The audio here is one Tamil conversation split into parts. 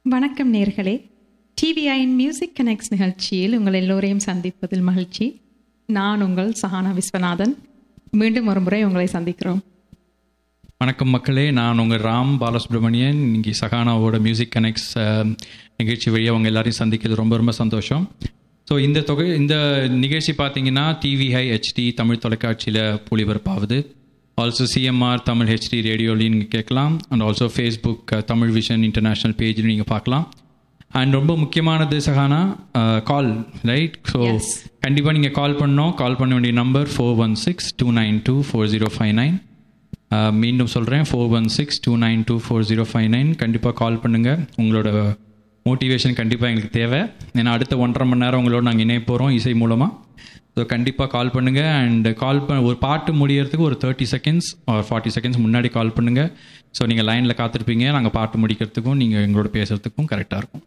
வணக்கம் நேர்களே டிவிஐயின் மியூசிக் கனெக்ட்ஸ் நிகழ்ச்சியில் உங்கள் எல்லோரையும் சந்திப்பதில் மகிழ்ச்சி நான் உங்கள் சஹானா விஸ்வநாதன் மீண்டும் ஒரு முறை உங்களை சந்திக்கிறோம் வணக்கம் மக்களே நான் உங்கள் ராம் பாலசுப்ரமணியன் இன்னைக்கு சகானாவோட மியூசிக் கனெக்ட்ஸ் நிகழ்ச்சி வழியாக அவங்க எல்லாரையும் சந்திக்கிறது ரொம்ப ரொம்ப சந்தோஷம் ஸோ இந்த தொகை இந்த நிகழ்ச்சி பார்த்தீங்கன்னா டிவிஐ ஹெச்டி தமிழ் தொலைக்காட்சியில் ஒளிபரப்பாகுது ஆல்சோ சிஎம்ஆர் தமிழ் ஹெச்டி ரேடியோலையும் நீங்கள் கேட்கலாம் and also Facebook Tamil vision international பேஜ்லையும் நீங்கள் பார்க்கலாம் அண்ட் ரொம்ப முக்கியமானது Sahana call right so Yes. கண்டிப்பாக நீங்கள் கால் பண்ணோம் கால் பண்ண வேண்டிய number four one six two nine two four zero five nine மீண்டும் சொல்கிறேன் four one six two nine two four zero five nine கண்டிப்பாக கால் பண்ணுங்கள் உங்களோட மோட்டிவேஷன் கண்டிப்பாக எங்களுக்கு தேவை ஏன்னா அடுத்த ஒன்றரை மணி நேரம் உங்களோட நாங்கள் இணைய போகிறோம் இசை மூலமாக ஸோ கண்டிப்பாக கால் பண்ணுங்கள் அண்ட் கால் பண்ண ஒரு பாட்டு முடியறதுக்கு ஒரு தேர்ட்டி செகண்ட்ஸ் ஒரு ஃபார்ட்டி செகண்ட்ஸ் முன்னாடி கால் பண்ணுங்கள் ஸோ நீங்கள் லைனில் காத்திருப்பீங்க நாங்கள் பாட்டு முடிக்கிறதுக்கும் நீங்கள் எங்களோட பேசுகிறதுக்கும் கரெக்டாக இருக்கும்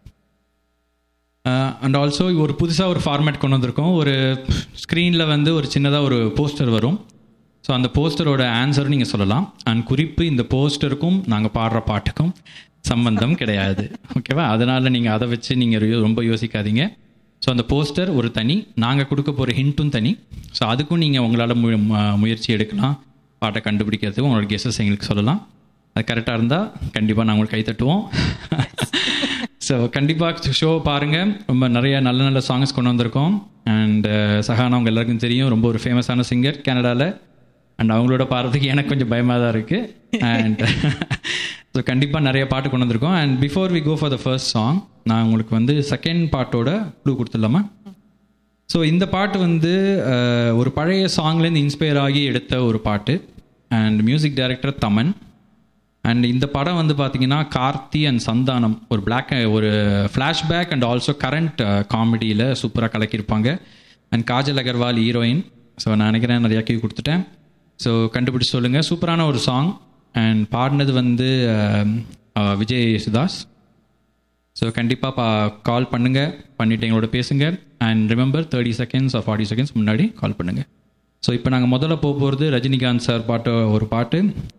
அண்ட் ஆல்சோ ஒரு புதுசாக ஒரு ஃபார்மேட் கொண்டு வந்திருக்கோம் ஒரு ஸ்க்ரீனில் வந்து ஒரு சின்னதாக ஒரு போஸ்டர் வரும் ஸோ அந்த போஸ்டரோட ஆன்சர் நீங்கள் சொல்லலாம் அண்ட் குறிப்பு இந்த போஸ்டருக்கும் நாங்கள் பாடுற பாட்டுக்கும் சம்பந்தம் கிடையாது ஓகேவா அதனால் நீங்கள் அதை வச்சு நீங்கள் ரொம்ப யோசிக்காதீங்க ஸோ அந்த போஸ்டர் ஒரு தனி நாங்கள் கொடுக்க போகிற ஹிண்ட்டும் தனி ஸோ அதுக்கும் நீங்கள் உங்களால் மு ம- முயற்சி எடுக்கலாம் பாட்டை கண்டுபிடிக்கிறதுக்கு உங்களோட கெஸஸ் எங்களுக்கு சொல்லலாம் அது கரெக்டாக இருந்தால் கண்டிப்பாக நான் உங்களுக்கு கை தட்டுவோம் ஸோ கண்டிப்பாக ஷோ பாருங்கள் ரொம்ப நிறைய நல்ல நல்ல சாங்ஸ் கொண்டு வந்திருக்கோம் அண்ட் சஹானா அவங்க எல்லாருக்கும் தெரியும் ரொம்ப ஒரு ஃபேமஸான சிங்கர் கனடாவில் அண்ட் அவங்களோட பாடுறதுக்கு எனக்கு கொஞ்சம் பயமாக தான் இருக்குது அண்ட் ஸோ கண்டிப்பாக நிறைய பாட்டு கொண்டு வந்திருக்கோம் and before we go for the first song நான் உங்களுக்கு வந்து செகண்ட் பாட்டோட க்ளூ கொடுத்துடலாமா ஸோ இந்த பாட்டு வந்து அஹ், ஒரு பழைய சாங்லேருந்து இன்ஸ்பயர் ஆகி எடுத்த ஒரு பாட்டு and music director Thaman and இந்த படம் வந்து பார்த்தீங்கன்னா கார்த்தி அண்ட் சந்தானம் ஒரு பிளாக் ஒரு ஃப்ளாஷ்பேக் அண்ட் ஆல்சோ கரண்ட் காமெடியில் சூப்பராக கலக்கியிருப்பாங்க and Kajal Agarwal heroine so நான் நினைக்கிறேன் நிறையா கீ கொடுத்துட்டேன் ஸோ கண்டுபிடிச்சு சொல்லுங்கள் சூப்பரான ஒரு சாங் அண்ட் பாடினது வந்து அஹ், அஹ், விஜய் சுதாஸ் ஸோ கண்டிப்பாக பா கால் பண்ணுங்கள் பண்ணிவிட்டு எங்களோட பேசுங்க and remember thirty seconds or forty seconds முன்னாடி கால் பண்ணுங்கள் ஸோ இப்போ நாங்கள் முதல்ல போக போகிறது ரஜினிகாந்த் சார் பாட்டு ஒரு பாட்டு